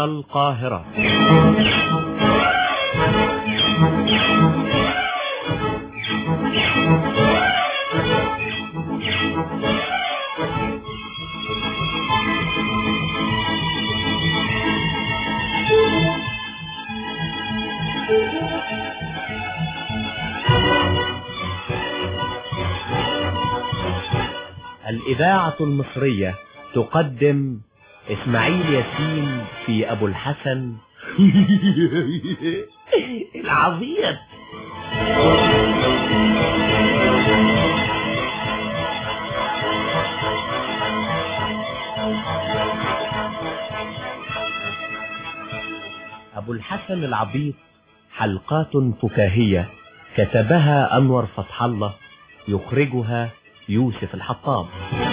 القاهرة الإذاعة المصرية تقدم إسماعيل ياسين في أبو الحسن العظيم أبو الحسن العبيط حلقات فكاهية كتبها أنور فتح الله يخرجها يوسف الحطاب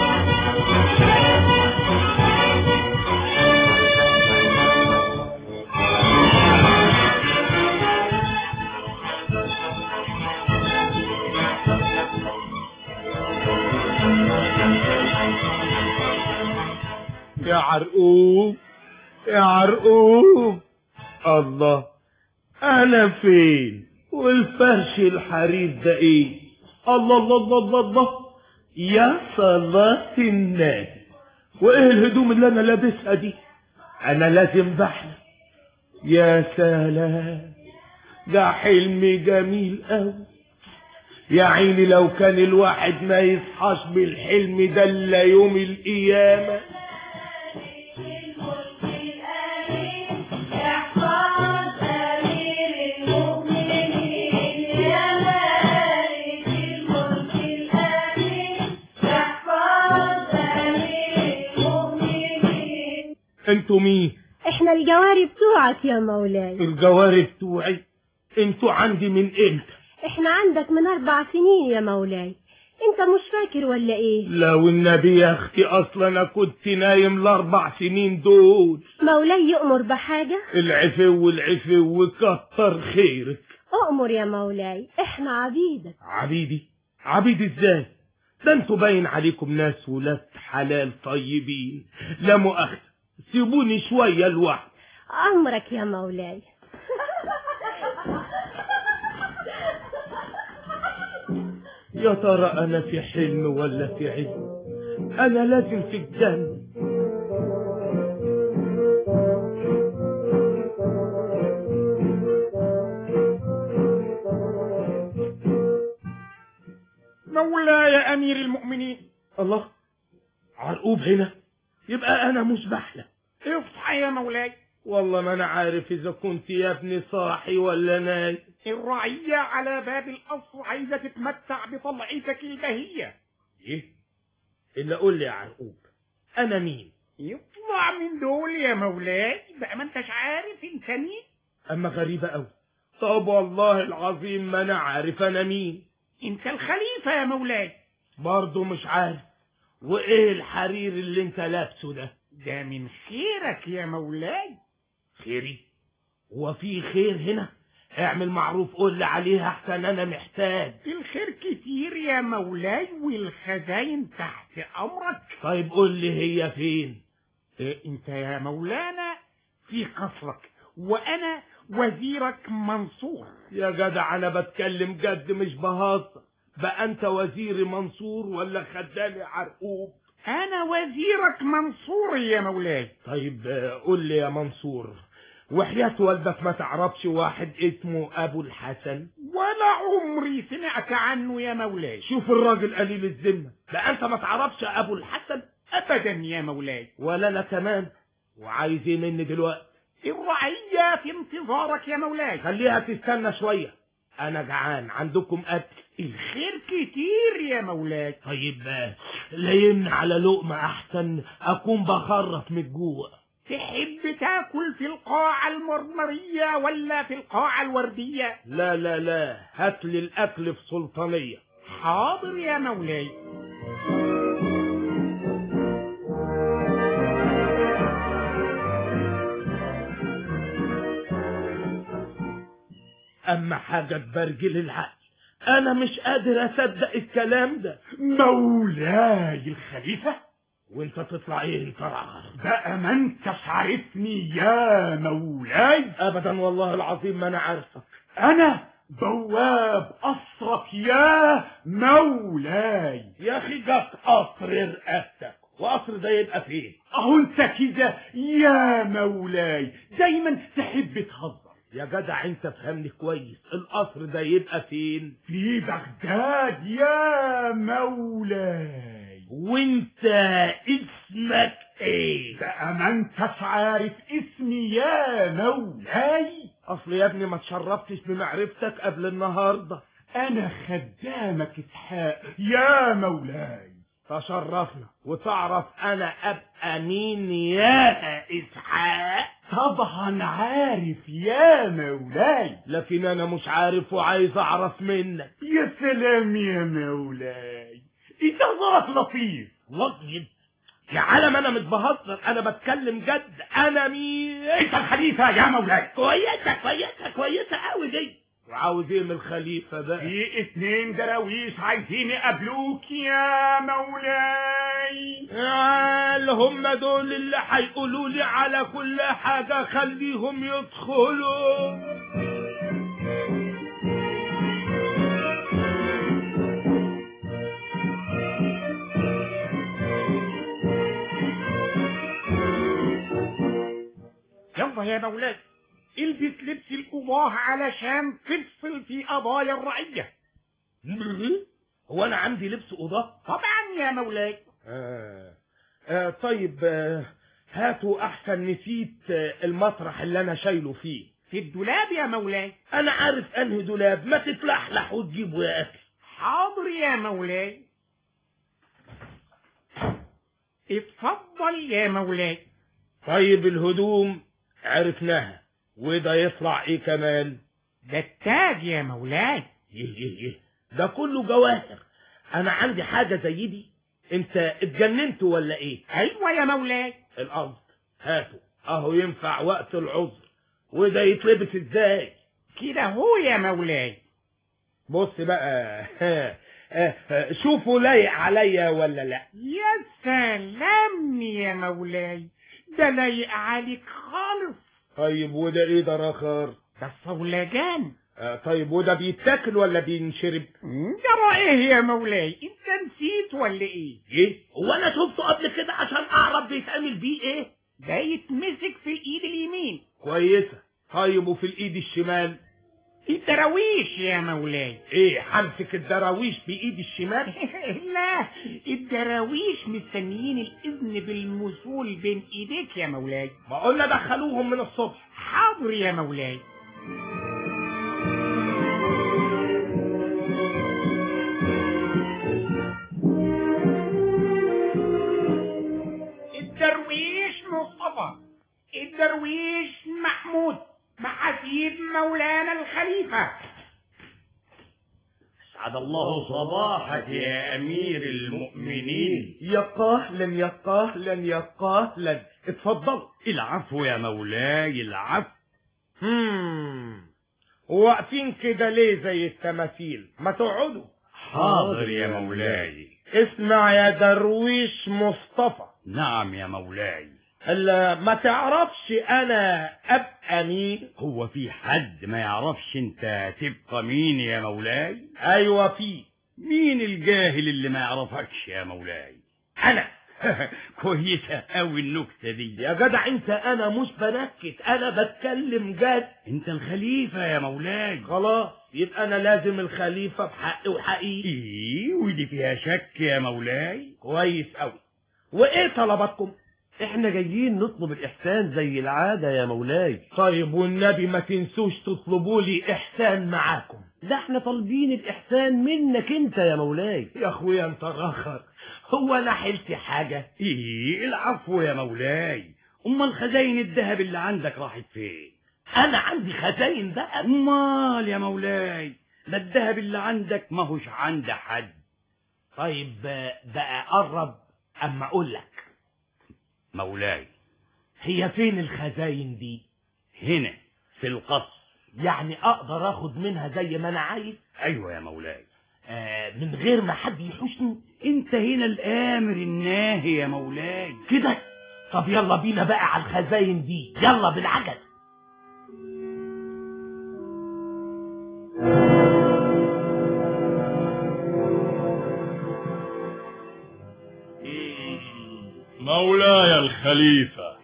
يا عرقوب يا عرقوب الله انا فين والفرش الحرير ده ايه الله الله الله الله, الله. يا صلاة الناس وايه الهدوم اللي انا لابسها دي انا لازم بحلم يا سلام ده حلم جميل قوي يا عيني لو كان الواحد ما يصحاش بالحلم ده الا يوم القيامه انتوا مين احنا الجواري بتوعك يا مولاي الجواري بتوعي انتوا عندي من امتى احنا عندك من اربع سنين يا مولاي انت مش فاكر ولا ايه لو النبي يا اختي اصلا انا كنت نايم الاربع سنين دول مولاي يؤمر بحاجة العفو والعفو وكتر خيرك اؤمر يا مولاي احنا عبيدك عبيدي عبيد ازاي ده انتوا باين عليكم ناس ولاد حلال طيبين لا مؤاخذة سيبوني شوية لوحدي امرك يا مولاي يا ترى انا في حلم ولا في علم انا لازم في الجنة مولاي يا امير المؤمنين الله عرقوب هنا يبقى انا مش بحلم اصحى يا مولاي والله ما انا عارف اذا كنت يا ابني صاحي ولا نايم الرعية على باب القصر عايزة تتمتع بطلعتك البهية ايه الا قول لي يا عرقوب انا مين يطلع من دول يا مولاي بقى ما انتش عارف انت مين اما غريبة قوي طب والله العظيم ما انا عارف انا مين انت الخليفة يا مولاي برضه مش عارف وايه الحرير اللي انت لابسه ده ده من خيرك يا مولاي خيري هو في خير هنا اعمل معروف قول لي عليها احسن انا محتاج الخير كتير يا مولاي والخزاين تحت امرك طيب قول لي هي فين إيه انت يا مولانا في قصرك وانا وزيرك منصور يا جدع انا بتكلم جد مش بهزر بقى انت وزيري منصور ولا خدامي عرقوب انا وزيرك منصور يا مولاي طيب آه، قول لي يا منصور وحياة والدك ما تعرفش واحد اسمه ابو الحسن ولا عمري سمعت عنه يا مولاي شوف الراجل قليل الذمة بقى انت ما تعرفش ابو الحسن ابدا يا مولاي ولا انا كمان وعايز ايه مني دلوقتي الرعية في انتظارك يا مولاي خليها تستنى شوية انا جعان عندكم اكل الخير كتير يا مولاي طيب آه، لاين على لقمة احسن اكون بخرف من الجوع تحب تاكل في القاعة المرمرية ولا في القاعة الوردية لا لا لا هات لي الاكل في سلطانية حاضر يا مولاي اما حاجة تبرجل العقل انا مش قادر اصدق الكلام ده مولاي الخليفة وانت تطلع ايه انت رخر بقى ما انتش عارفني يا مولاي ابدا والله العظيم ما انا عارفك انا بواب قصرك يا مولاي يا اخي جاك قصر رقبتك وقصر ده يبقى فين اهو انت كده يا مولاي دايما تحب تهزر يا جدع انت فهمني كويس القصر ده يبقى فين في بغداد يا مولاي وانت اسمك ايه بقى ما انتش عارف اسمي يا مولاي اصل يا ابني ما تشرفتش بمعرفتك قبل النهارده انا خدامك اسحاق يا مولاي تشرفنا وتعرف انا ابقى مين يا اسحاق طبعا عارف يا مولاي لكن انا مش عارف وعايز اعرف منك يا سلام يا مولاي انت ظرف لطيف لطيف يا عالم انا مش بهزر انا بتكلم جد انا مين انت الخليفة يا مولاي كويسه كويسه كويسه قوي دي وعاوز ايه من الخليفه بقى في اتنين دراويش عايزين يقابلوك يا مولاي اللي هم دول اللي هيقولوا لي على كل حاجه خليهم يدخلوا يلا يا مولاي البس لبس القضاة علشان تفصل في قضايا الرعية هو انا عندي لبس اوضه طبعا يا مولاي آه. آه طيب آه هاتوا احسن نسيت آه المطرح اللي انا شايله فيه في الدولاب يا مولاي انا عارف انهي دولاب ما تتلحلح وتجيبه يا اخي حاضر يا مولاي اتفضل يا مولاي طيب الهدوم عرفناها وده يطلع ايه كمان ده التاج يا مولاي يه يه يه ده كله جواهر انا عندي حاجه زي دي انت اتجننت ولا ايه ايوه يا مولاي القصد هاتوا اهو ينفع وقت العذر وده يتلبس ازاي كده هو يا مولاي بص بقى ها ها ها شوفوا لايق عليا ولا لا يا سلام يا مولاي ده لايق عليك خالص طيب وده ايه ده رخر ده الصولجان آه طيب وده بيتاكل ولا بينشرب جرى ايه يا مولاي انت نسيت ولا ايه ايه هو انا شفته قبل كده عشان اعرف بيتعمل بيه ايه ده يتمسك في الايد اليمين كويسه طيب وفي الايد الشمال الدراويش يا مولاي ايه همسك الدراويش بايدي الشمال لا الدراويش مستنيين الاذن بالمثول بين ايديك يا مولاي ما قلنا دخلوهم من الصبح حاضر يا مولاي الدرويش مصطفى الدرويش محمود مع سيد مولانا الخليفة اسعد الله صباحك يا امير المؤمنين يا قهلا يا قهلا يا قهلا اتفضل العفو يا مولاي العفو هم واقفين كده ليه زي التماثيل ما تقعدوا حاضر يا مولاي اسمع يا درويش مصطفى نعم يا مولاي هلا ما تعرفش انا ابقى مين هو في حد ما يعرفش انت تبقى مين يا مولاي ايوه في مين الجاهل اللي ما يعرفكش يا مولاي انا كويسة قوي النكتة دي يا جدع انت انا مش بنكت انا بتكلم جد انت الخليفة يا مولاي خلاص يبقى انا لازم الخليفة بحق وحقيقي ايه ودي فيها شك يا مولاي كويس قوي وايه طلباتكم احنا جايين نطلب الاحسان زي العادة يا مولاي طيب والنبي ما تنسوش تطلبوا لي احسان معاكم ده احنا طالبين الاحسان منك انت يا مولاي يا اخويا انت رخر هو انا حلت حاجة ايه العفو يا مولاي امال خزاين الذهب اللي عندك راحت فين انا عندي خزاين بقى امال يا مولاي ده الذهب اللي عندك ماهوش عند حد طيب بقى قرب اما اقول لك مولاي هي فين الخزاين دي هنا في القصر يعني اقدر اخد منها زي ما انا عايز ايوه يا مولاي آه من غير ما حد يحوشني انت هنا الامر الناهي يا مولاي كده طب يلا بينا بقى على الخزاين دي يلا بالعجل مولاي الخليفة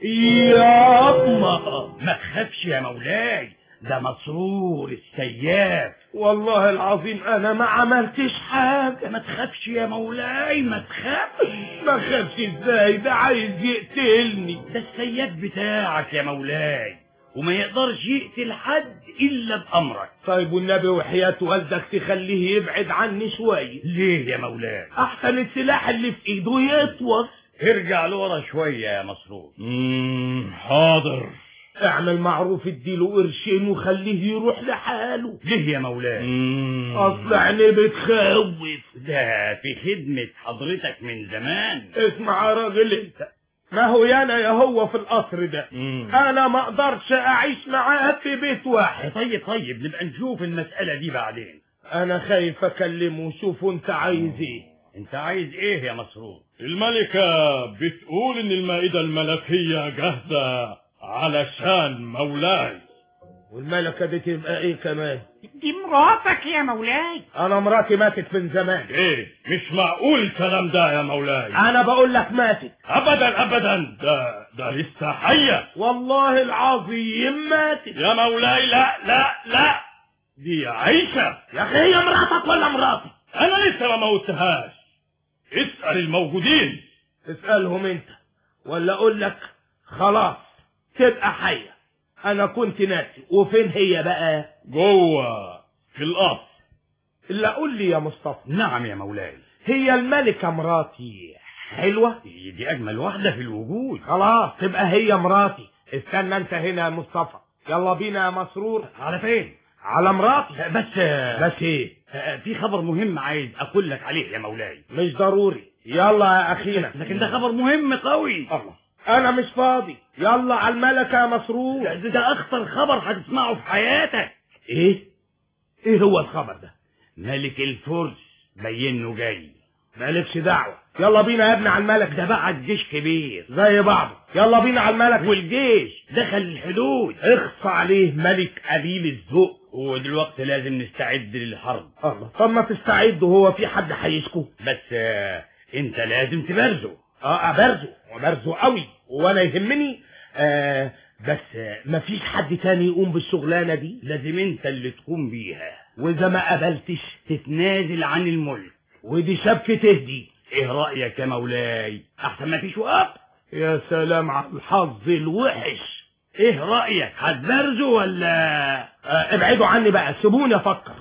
يا أما ما تخافش يا مولاي ده مسرور السياف والله العظيم أنا ما عملتش حاجة ما تخافش يا مولاي ما تخافش ما خافش ازاي ده عايز يقتلني ده السياف بتاعك يا مولاي وما يقدرش يقتل حد الا بامرك طيب والنبي وحياة والدك تخليه يبعد عني شوية ليه يا مولاي أحسن السلاح اللي في إيده يطول ارجع لورا شويه يا مسرور مم، حاضر اعمل معروف اديله قرشين وخليه يروح لحاله ليه يا مولاي مم. اصل عينيه بتخوف ده في خدمة حضرتك من زمان اسمع يا راجل انت ما هو يانا يا هو في القصر ده مم. انا ما اقدرش اعيش معاه في بيت واحد طيب طيب نبقى نشوف المسألة دي بعدين انا خايف اكلمه وشوف انت عايز ايه انت عايز ايه يا مسرور الملكة بتقول ان المائدة الملكية جاهزة علشان مولاي والملكة دي تبقى ايه كمان دي مراتك يا مولاي انا مراتي ماتت من زمان ايه مش معقول الكلام ده يا مولاي انا بقول لك ماتت ابدا ابدا ده ده لسه حية والله العظيم ماتت يا مولاي لا لا لا دي عايشة يا اخي هي مراتك ولا مراتي انا لسه ما موتهاش اسأل الموجودين اسألهم انت ولا اقول لك خلاص تبقى حية انا كنت ناسي وفين هي بقى جوه في القصر الا قول لي يا مصطفى نعم يا مولاي هي الملكة مراتي حلوة دي دي اجمل واحدة في الوجود خلاص تبقى هي مراتي استنى انت هنا يا مصطفى يلا بينا يا مسرور على فين على مراتي بس بس ايه آه، في خبر مهم عايز اقول لك عليه يا مولاي مش ضروري يلا يا اخينا لكن ده خبر مهم قوي الله انا مش فاضي يلا على الملكة يا مسرور ده, ده اخطر خبر هتسمعه في حياتك ايه ايه هو الخبر ده ملك الفرس بينه جاي مالكش دعوة يلا بينا يا ابني على الملك ده بعت جيش كبير زي بعضه يلا بينا على الملك والجيش دخل الحدود اخص عليه ملك قليل الذوق ودلوقتي لازم نستعد للحرب الله طب ما تستعدوا هو في حد هيشكو بس آه، انت لازم تبرزه اه ابرزه وبرزه قوي وانا يهمني آه بس آه مفيش حد تاني يقوم بالشغلانه دي لازم انت اللي تقوم بيها واذا ما قبلتش تتنازل عن الملك ودي شبكه تهدي ايه رأيك يا مولاي احسن ما فيش وقت يا سلام على الحظ الوحش ايه رأيك هتبرزه ولا آه ابعدوا عني بقى سيبوني افكر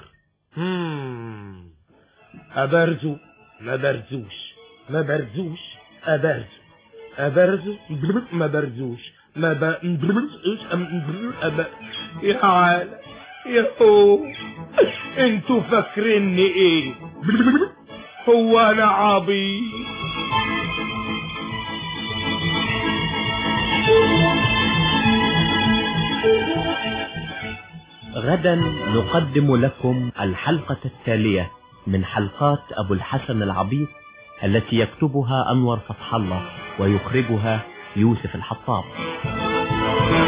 مم. ابرزه ما برزوش ما برزوش ابرزه ابرزه ما برزوش ما ب... أب... يا عالم يا هو انتوا فاكريني ايه هو انا عبيط غدا نقدم لكم الحلقة التالية من حلقات أبو الحسن العبيط التي يكتبها أنور فتح الله ويخرجها يوسف الحطاب